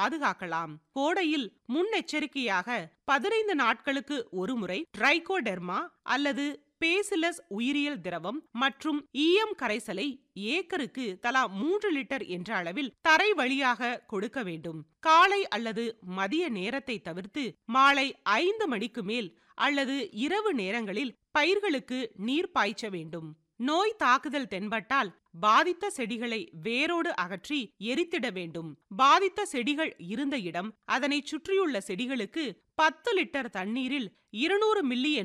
பாதுகாக்கலாம் கோடையில் முன்னெச்சரிக்கையாக பதினைந்து நாட்களுக்கு ஒருமுறை ட்ரைகோடெர்மா அல்லது பேசிலஸ் உயிரியல் திரவம் மற்றும் ஈயம் கரைசலை ஏக்கருக்கு தலா மூன்று லிட்டர் என்ற அளவில் தரை வழியாக கொடுக்க வேண்டும் காலை அல்லது மதிய நேரத்தை தவிர்த்து மாலை ஐந்து மணிக்கு மேல் அல்லது இரவு நேரங்களில் பயிர்களுக்கு நீர் பாய்ச்ச வேண்டும் நோய் தாக்குதல் தென்பட்டால் பாதித்த செடிகளை வேரோடு அகற்றி எரித்திட வேண்டும் பாதித்த செடிகள் இருந்த இடம் அதனை சுற்றியுள்ள செடிகளுக்கு பத்து லிட்டர் தண்ணீரில் இருநூறு மில்லி என்ற